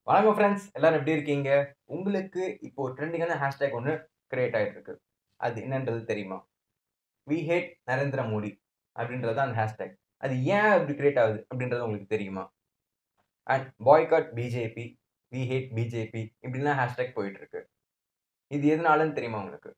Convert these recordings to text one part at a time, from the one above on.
வணக்கம் ஃப்ரெண்ட்ஸ் எல்லாரும் எப்படி இருக்கீங்க உங்களுக்கு இப்போ ட்ரெண்டிங்கான ஹேஷ்டேக் ஒன்று கிரியேட் ஆகிட்டு இருக்கு அது என்னன்றது தெரியுமா வி ஹேட் நரேந்திர மோடி அப்படின்றது தான் அந்த ஹேஷ்டேக் அது ஏன் அப்படி கிரியேட் ஆகுது அப்படின்றது உங்களுக்கு தெரியுமா and boycott BJP we hate BJP இப்படிலாம் ஹேஷ்டேக் போயிட்டு இருக்கு இது எதனாலன்னு தெரியுமா உங்களுக்கு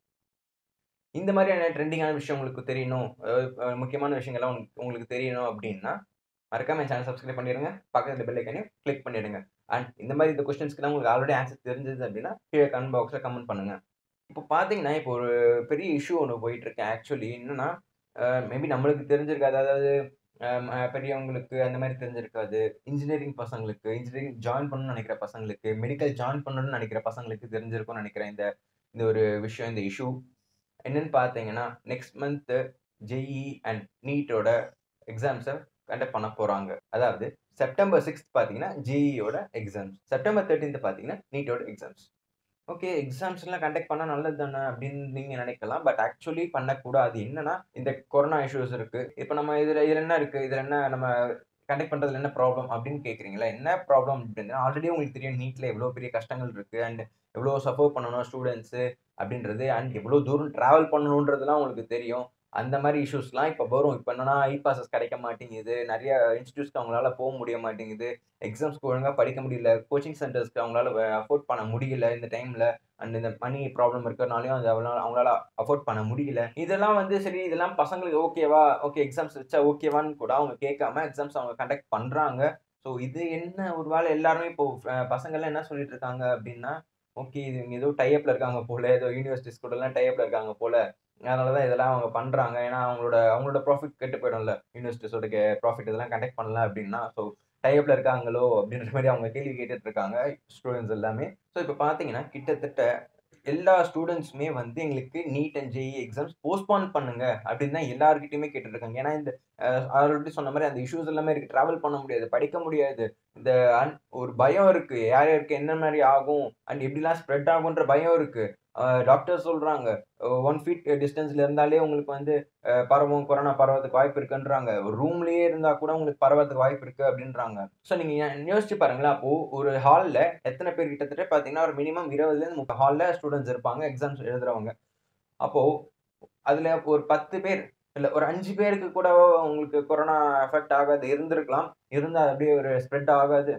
இந்த மாதிரியான ட்ரெண்டிங்கான விஷயம் உங்களுக்கு தெரியணும் அதாவது, அஹ், முக்கியமான விஷயங்கள்லாம் உங்களுக்கு உங்களுக்கு தெரியணும் அப்படின்னா மறக்காம என் சேனல் சப்ஸ்கிரைப் பண்ணிடுங்க பக்கத்தில் பெல் ஐக்கனையும் கிளிக் பண்ணிடுங்க அண்ட் இந்த மாதிரி இந்த கொஸ்டின்ஸ்க்குலாம் உங்களுக்கு ஆல்ரெடி ஆன்சர் தெரிஞ்சது அப்படின்னா கீழே கமெண்ட் பாக்ஸில் கமெண்ட் பண்ணுங்க இப்போ பார்த்தீங்கன்னா இப்போ ஒரு பெரிய இஷ்யூ ஒன்று போயிட்டு இருக்கு ஆக்சுவலி என்னன்னா மேபி நம்மளுக்கு தெரிஞ்சிருக்காது அதாவது அஹ், அஹ், பெரியவங்களுக்கு அந்த மாதிரி தெரிஞ்சிருக்காது இன்ஜினியரிங் பசங்களுக்கு இன்ஜினியரிங் ஜாயின் பண்ணணும்னு நினைக்கிற பசங்களுக்கு மெடிக்கல் ஜாயின் பண்ணணும்னு நினைக்கிற பசங்களுக்கு தெரிஞ்சிருக்கும்னு நினைக்கிறேன் இந்த இந்த ஒரு விஷயம் இந்த இஷ்யூ என்னன்னு பார்த்தீங்கன்னா நெக்ஸ்ட் மந்த்து ஜெஇ அண்ட் நீட்டோட எக்ஸாம்ஸை கண்டக்ட் பண்ண போகிறாங்க அதாவது செப்டம்பர் சிக்ஸ்த் பார்த்தீங்கன்னா ஜேஇயோட எக்ஸாம்ஸ் செப்டம்பர் தேர்ட்டீன்த் பார்த்தீங்கன்னா நீட்டோட எக்ஸாம்ஸ் ஓகே எக்ஸாம்ஸ்லாம் கண்டக்ட் பண்ணால் நல்லது தானே அப்படின்னு நீங்கள் நினைக்கலாம் பட் ஆக்சுவலி பண்ணக்கூடாது என்னன்னா இந்த கொரோனா இஷ்யூஸ் இருக்குது இப்போ நம்ம இதில் இதில் என்ன இருக்குது இதில் என்ன நம்ம கண்டக்ட் பண்ணுறதுல என்ன ப்ராப்ளம் அப்படின்னு கேட்குறீங்களா என்ன ப்ராப்ளம் அப்படின்னா ஆல்ரெடி உங்களுக்கு தெரியும் நீட்டில் எவ்வளோ பெரிய கஷ்டங்கள் இருக்குது அண்ட் எவ்வளோ சப்போர்ட் பண்ணணும் ஸ்டூடெண்ட்ஸு அப்படின்றது அண்ட் எவ்வளோ தூரம் ட்ராவல் பண்ணணுன்றதுலாம் உங்களுக்கு தெரியும் அந்த மாதிரி இஷ்யூஸ்லாம் இப்போ வரும் இப்போ என்னன்னா ஐ பாசஸ் கிடைக்க மாட்டேங்குது நிறைய இன்ஸ்டியூட்ஸ்க்கு அவங்களால போக முடிய மாட்டேங்குது எக்ஸாம்ஸ்க்கு ஒழுங்காக படிக்க முடியல கோச்சிங் சென்டர்ஸ்க்கு அவங்களால அஃபோர்ட் பண்ண முடியல இந்த டைமில் அண்ட் இந்த மணி ப்ராப்ளம் இருக்கிறனாலையும் அது அவங்களால அவங்களால அஃபோர்ட் பண்ண முடியல இதெல்லாம் வந்து சரி இதெல்லாம் பசங்களுக்கு ஓகேவா ஓகே எக்ஸாம்ஸ் வச்சா ஓகேவான்னு கூட அவங்க கேட்காம எக்ஸாம்ஸ் அவங்க கண்டக்ட் பண்ணுறாங்க ஸோ இது என்ன ஒரு வேளை எல்லாருமே இப்போ அஹ், பசங்கள்லாம் என்ன சொல்லிட்டு இருக்காங்க அப்படின்னா ஓகே இது இவங்க ஏதோ டைப்ல இருக்காங்க போல ஏதோ யூனிவர்சிட்டிஸ் கூட எல்லாம் டைப்ல இருக்காங்க போல அதனால தான் இதெல்லாம் அவங்க பண்றாங்க ஏன்னா அவங்களோட அவங்களோட ப்ராஃபிட் கெட்டு போயிடும்ல யூனிவர்சிட்டிஸோட ப்ராஃபிட் இதெல்லாம் கண்டக்ட் பண்ணல அப்படின்னா ஸோ டைப்ல இருக்காங்களோ அப்படின்ற மாதிரி அவங்க கேள்வி கேட்டுட்டு இருக்காங்க ஸ்டூடெண்ட்ஸ் எல்லாமே ஸோ இப்போ பார்த்தீங்கன்னா கிட்டத்தட்ட எல்லா ஸ்டூடெண்ட்ஸுமே வந்து எங்களுக்கு NEET and JEE exams postpone பண்ணுங்க அப்படின்னு தான் எல்லாருக்கிட்டையுமே கேட்டுட்டு இருக்காங்க ஏன்னா இந்த ஆல்ரெடி சொன்ன மாதிரி அந்த இஷ்யூஸ் எல்லாமே இருக்கு ட்ராவல் பண்ண முடியாது படிக்க முடியாது இந்த un- ஒரு பயம் இருக்கு யார் யாருக்கு என்ன மாதிரி ஆகும் அண்ட் எப்படிலாம் ஸ்ப்ரெட் ஆகுன்ற பயம் இருக்கு டாக்டர் சொல்றாங்க ஒன் ஃபீட் டிஸ்டன்ஸ்ல இருந்தாலே உங்களுக்கு வந்து அஹ், பரவும் கொரோனா பரவதுக்கு வாய்ப்பு இருக்குன்றாங்க ஒரு ரூம்லயே இருந்தா கூட உங்களுக்கு பரவதுக்கு வாய்ப்பு இருக்கு அப்படின்றாங்க ஸோ நீங்க யோ- யோசிச்சு பாருங்களேன் அப்போ ஒரு ஹாலில் எத்தனை பேர் கிட்டத்தட்ட பார்த்தீங்கன்னா ஒரு மினிமம் இருபதுலேருந்து முப்பது ஹாலில் ஸ்டூடெண்ட்ஸ் இருப்பாங்க எக்ஸாம்ஸ் எழுதுறவங்க அப்போ அதுல ஒரு பத்து பேர் இல்ல ஒரு அஞ்சு பேருக்கு கூட உங்களுக்கு கொரோனா எஃபெக்ட் ஆகாது இருந்திருக்கலாம் இருந்தா அது அப்படியே ஒரு ஸ்ப்ரெட் ஆகாது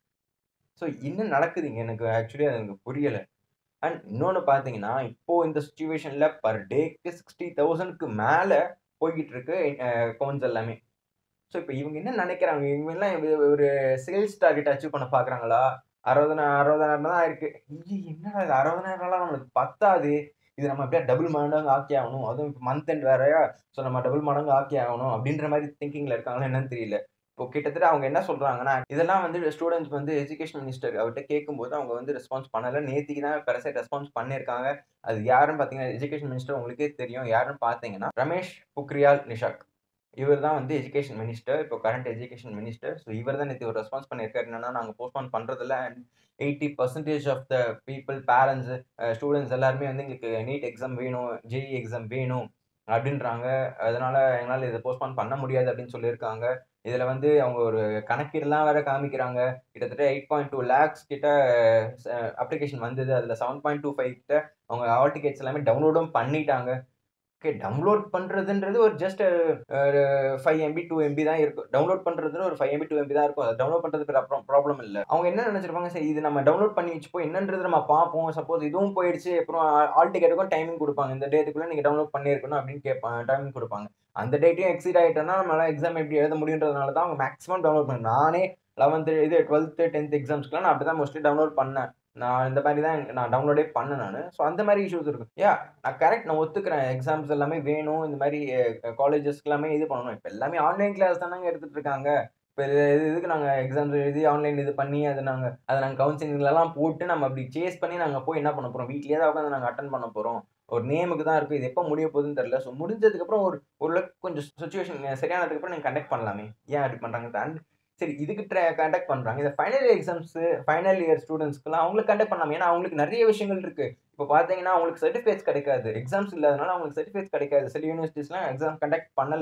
ஸோ என்ன நடக்குதுங்க எனக்கு ஆக்சுவலி அது எனக்கு புரியல அண்ட் இன்னொன்று பார்த்தீங்கன்னா இப்போ இந்த சுச்சுவேஷன்ல பர் டேக்கு சிக்ஸ்டி தௌசண்ட்க்கு மேலே போய்கிட்டு இருக்கு கவுன்ஸ் எல்லாமே ஸோ இப்போ இவங்க என்ன நினைக்கிறாங்க இவங்க எல்லாம் இது ஒரு சேல்ஸ் டார்கெட் அச்சீவ் பண்ண பார்க்குறாங்களா அறுபதாயிரம் அறுபதாயிரம் தான் இருக்கு ஐயே, என்னடா இது அறுபதாயிரம்லாம் நம்மளுக்கு பத்தாது இது நம்ம அப்படியே டபுள் மடங்கு ஆக்கி ஆகணும் அதுவும் இப்போ மந்த் எண்ட் வேறையா ஸோ நம்ம டபுள் மடங்கு ஆக்கி ஆகணும் அப்படின்ற மாதிரி திங்கிங்ல இருக்காங்களா என்னன்னு தெரியல இப்போ கிட்டத்தட்ட அவங்க என்ன சொல்றாங்கன்னா இதெல்லாம் வந்து ஸ்டூடெண்ட்ஸ் வந்து எஜுகேஷன் மினிஸ்டர் அவர்கிட்ட கேட்கும்போது அவங்க வந்து ரெஸ்பான்ஸ் பண்ணல நேத்திக்கு தான் பெருசாக ரெஸ்பான்ஸ் பண்ணியிருக்காங்க அது யாருன்னு பார்த்தீங்கன்னா எஜுகேஷன் மினிஸ்டர் உங்களுக்கே தெரியும் யாருன்னு பார்த்தீங்கன்னா ரமேஷ் பொக்ரியால் நிஷாக் இவர் தான் வந்து எஜுகேஷன் மினிஸ்டர் இப்போ கரண்ட் எஜுகேஷன் மினிஸ்டர் ஸோ இவர் தான் நேற்று ஒரு ரெஸ்பான்ஸ் பண்ணியிருக்காரு என்னன்னா நாங்கள் போஸ்ட்பான் பண்ணுறதில்ல and eighty percentage of the people parents students எல்லாருமே வந்து எங்களுக்கு நீட் எக்ஸாம் வேணும் ஜேஇ எக்ஸாம் வேணும் அப்படின்றாங்க அதனால எங்களால் இதை போஸ்ட்பான் பண்ண முடியாது அப்படின்னு சொல்லியிருக்காங்க இதில் வந்து அவங்க ஒரு கணக்கீடுலாம் வேற காமிக்கிறாங்க கிட்டத்தட்ட எயிட் பாயிண்ட் டூ லேக்ஸ் கிட்ட அப்ளிகேஷன் வந்தது அதில் செவன் பாயிண்ட் டூ ஃபைவ் கிட்ட அவங்க ஆல் டிக்கெட்ஸ் எல்லாமே டவுன்லோடும் பண்ணிட்டாங்க ஓகே டவுன்லோட் பண்ணுறதுன்றது ஒரு ஜஸ்ட் ஒரு ஃபைவ் எம்பி டூ எம்பி தான் இருக்கும் டவுன்லோட் பண்ணுறது ஒரு ஃபைவ் எம்பி டூ எம்பி தான் இருக்கும் அதை டவுன்லோட் பண்ணுறது அப்புறம் ப்ராப்ளம் இல்லை அவங்க என்ன நினச்சிருப்பாங்க சரி இது நம்ம டவுன்லோட் பண்ணி வச்சுப்போம் என்னன்றது நம்ம பார்ப்போம் சப்போஸ் இதுவும் போயிடுச்சு அப்புறம் ஆல் டிக்கெட்டுக்கும் டைமிங் கொடுப்பாங்க இந்த டேட்டுக்குள்ளே நீங்கள் டவுன்லோட் பண்ணியிருக்கணும் அப்படின்னு கேட்பாங்க டைமிங் கொடுப்பாங்க அந்த டேட்டையும் எக்ஸிட் ஆகிட்டோன்னா நம்மளால எக்ஸாம் எப்படி எழுத முடியுன்றதுனால தான் அவங்க மேக்ஸிமம் டவுன்லோட் பண்ணேன் நானே லெவன்த்து இது டுவெல்த்து டென்த் எக்ஸாம்ஸ்க்குலாம் நான் அப்படி தான் மோஸ்ட்லி டவுன்லோட் பண்ணேன் நான் இந்த மாதிரி தான் நான் டவுன்லோடே பண்ணேன் நான் ஸோ அந்த மாதிரி இஷ்யூஸ் இருக்கும் யா நான் கரெக்ட் நான் ஒத்துக்கிறேன் எக்ஸாம்ஸ் எல்லாமே வேணும் இந்த மாதிரி காலேஜஸ்க்கு எல்லாமே இது பண்ணணும் இப்போ எல்லாமே ஆன்லைன் கிளாஸ் தானங்க எடுத்துட்டு இருக்காங்க இப்போ இது இது- இதுக்கு நாங்கள் எக்ஸாம்ஸ் எழுதி ஆன்லைன் இது பண்ணி அதை நாங்கள் அதை நாங்கள் கவுன்சிலிங்லலாம் போட்டு நம்ம அப்படி சேஸ் பண்ணி நாங்கள் போய் என்ன பண்ண போகிறோம் வீட்லேயே தான் உட்காந்து நாங்கள் அட்டன் பண்ண போகிறோம் ஒரு நேமுக்கு தான் இருக்கும் இது எப்போ முடிய போகுதுன்னு தெரியல ஸோ முடிஞ்சதுக்கப்புறம் ஒரு ஓரளவுக்கு கொஞ்சம் சுச்சுவேஷன் சரியானதுக்கப்புறம் நீங்கள் கண்டக்ட் பண்ணலாமே ஏன் அப்படி பண்ணுறாங்க அண்ட் சரி இதுக்கு கண்டக்ட் பண்ணுறாங்க இந்த final year exams final year ஸ்டூடெண்ட்ஸ்க்குலாம் அவங்களுக்கு கண்டக்ட் பண்ணலாம் ஏன்னா அவங்களுக்கு நிறைய விஷயங்கள் இருக்கு இப்போ பார்த்தீங்கன்னா அவங்களுக்கு சர்டிஃபிகேட்ஸ் கிடைக்காது எக்ஸாம்ஸ் இல்லாதனால அவங்களுக்கு சர்டிஃபிகேட்ஸ் கிடைக்காது சில யூனிவர்சிட்டிஸ்லாம் எக்ஸாம் கண்டக்ட் பண்ணல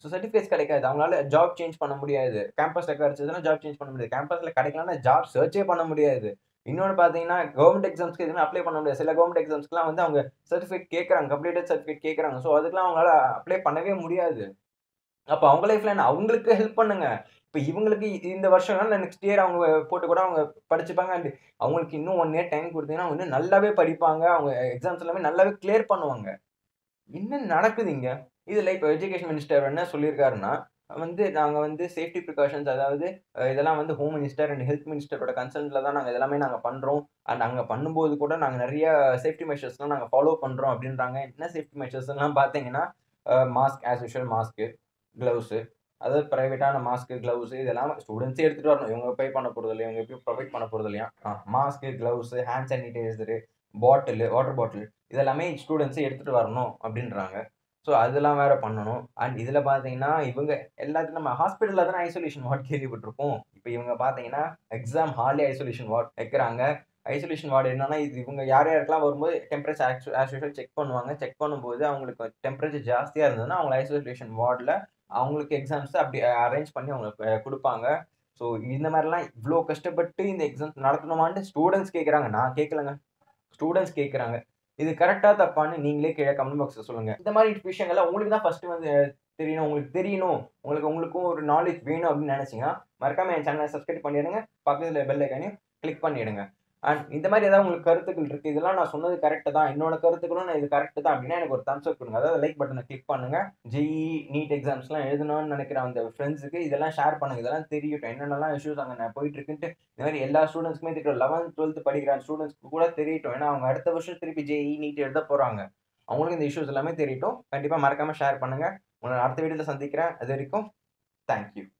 ஸோ சர்டிஃபிகேட்ஸ் கிடைக்காது அவங்களால ஜாப் சேஞ்ச் பண்ண முடியாது கேம்பஸில் கிடைச்சதுன்னா ஜாப் சேஞ்ச் பண்ண முடியாது கேம்பஸில் கிடைக்கலன்னா ஜாப் சர்ச்சே பண்ண முடியாது இன்னொன்று பார்த்தீங்கன்னா கவர்மெண்ட் எக்ஸாம்ஸ்க்கு எதுவுமே அப்ளை பண்ண முடியாது சில கவர்மெண்ட் எக்ஸாம்ஸ்க்குலாம் வந்து அவங்க சர்டிஃபிகேட் கேட்குறாங்க கம்ப்ளீட்டட் சர்டிஃபிகேட் கேட்குறாங்க ஸோ அதுக்கெலாம் அவங்களால அப்ளை பண்ணவே முடியாது அப்போ அவங்க லைஃப்ல என்ன அவங்களுக்கு ஹெல்ப் பண்ணுங்க இப்போ இவங்களுக்கு இந்த வருஷம் இல்லை நெக்ஸ்ட் இயர் அவங்க போட்டு கூட அவங்க படிச்சுப்பாங்க அண்ட் அவங்களுக்கு இன்னும் ஒன் இயர் டைம் கொடுத்தீங்கன்னா அவங்க இன்னும் நல்லாவே படிப்பாங்க அவங்க எக்ஸாம்ஸ் எல்லாமே நல்லாவே கிளியர் பண்ணுவாங்க என்ன நடக்குது இங்க இதுல இப்போ எஜுகேஷன் மினிஸ்டர் என்ன சொல்லியிருக்காருன்னா வந்து நாங்கள் வந்து சேஃப்டி ப்ரிகாஷன்ஸ் அதாவது அஹ், இதெல்லாம் வந்து ஹோம் மினிஸ்டர் அண்ட் ஹெல்த் மினிஸ்டரோட கன்சர்ன்ல தான் நாங்கள் இதெல்லாமே நாங்கள் பண்ணுறோம் அண்ட் அங்கே பண்ணும்போது கூட நாங்கள் நிறைய சேஃப்டி மெஷர்ஸ்லாம் நாங்கள் ஃபாலோ பண்ணுறோம் அப்படின்றாங்க என்ன சேஃப்டி மெஷர்ஸ்லாம் பார்த்தீங்கன்னா mask as usual mask gloves அதாவது ப்ரைவேட்டான மாஸ்க்கு க்ளவுஸு இதெல்லாம் ஸ்டூடெண்ட்ஸே எடுத்துகிட்டு வரணும் இவங்க பே பண்ண போகிறது இல்லையா இவங்க எப்படி ப்ரொவைட் பண்ண போகிறது இல்லையா mask gloves hand sanitiser bottle water bottle இதெல்லாமே ஸ்டூடெண்ட்ஸே எடுத்துகிட்டு வரணும் அப்படின்றாங்க ஸோ அதெல்லாம் வேற பண்ணணும் அண்ட் இதில் பார்த்தீங்கன்னா இவங்க எல்லாத்தையும் நம்ம ஹாஸ்பிட்டலில் தானே ஐசோலேஷன் வார்டு கேள்விப்பட்டிருப்போம் இப்போ இவங்க பார்த்தீங்கன்னா எக்ஸாம் ஹாலே ஐசோலேஷன் வார்டு வைக்கிறாங்க ஐசோலேஷன் வார்டு என்னன்னா இது இவங்க யார் யாருக்கெல்லாம் வரும்போது டெம்பரேச்சர் ஆஸ் யூஷுவல் செக் பண்ணுவாங்க செக் பண்ணும்போது அவங்களுக்கு டெம்பரேச்சர் ஜாஸ்தியாக இருந்ததுன்னா அவங்க ஐசோலேஷன் வார்டில் அவங்களுக்கு எக்ஸாம்ஸ் அப்படி அரேஞ்ச் பண்ணி அவங்களுக்கு அஹ், கொடுப்பாங்க ஸோ இந்த மாதிரிலாம் இவ்வளோ கஷ்டப்பட்டு இந்த எக்ஸாம்ஸ் நடத்தணுமான்னு ஸ்டூடெண்ட்ஸ் கேட்குறாங்க நான் கேட்கலங்க ஸ்டூடெண்ட்ஸ் கேட்குறாங்க இது கரெக்டாக தப்பான்னு நீங்களே கீழே கமெண்ட் பாக்ஸில் சொல்லுங்கள் இந்த மாதிரி விஷயங்கள்லாம் உங்களுக்கு தான் ஃபஸ்ட்டு வந்து அஹ், தெரியணும் உங்களுக்கு தெரியணும் உங்களுக்கு உங்களுக்கும் ஒரு நாலேஜ் வேணும் அப்படின்னு நினச்சிங்கன்னா மறக்காம என் சேனலை சப்ஸ்கிரைப் பண்ணிடுங்க பக்கத்தில் பெல் ஐக்கானையும் கிளிக் பண்ணிடுங்க அண்ட் இந்த மாதிரி ஏதாவது உங்களுக்கு கருத்துக்கள் இருக்குது இதெல்லாம் நான் சொன்னது கரெக்டு தான் என்னோட கருத்துக்களும் நான் இது கரெக்டு தான் அப்படின்னா எனக்கு ஒரு தம்ஸ் அப் கொடுங்க அதாவது லைக் பட்டனை கிளிக் பண்ணுங்க ஜெஇ நீட் எக்ஸாம்ஸ்லாம் எழுதணும்னு நினைக்கிற அந்த ஃப்ரெண்ட்ஸுக்கு இதெல்லாம் ஷேர் பண்ணுங்க இதெல்லாம் தெரியட்டும் என்னென்னலாம் இஷ்யூஸ் அங்கே நான் போயிட்டு இருக்குன்ட்டு இந்த மாதிரி எல்லா ஸ்டூடெண்ட்ஸ்க்குமே தெரியட்டும் லெவன்த் டுவெல்த் படிக்கிற ஸ்டூடெண்ட்ஸ்க்கு கூட தெரியட்டும் ஏன்னா அவங்க அடுத்த வருஷம் திருப்பி ஜெஇ நீட் எழுத போகிறாங்க அவங்களுக்கு இந்த இஷ்யூஸ் எல்லாமே தெரியட்டும் கண்டிப்பாக மறக்காமல் ஷேர் பண்ணுங்க உங்களை அடுத்த வீடியோவில் சந்திக்கிறேன் அது வரைக்கும் தேங்க்யூ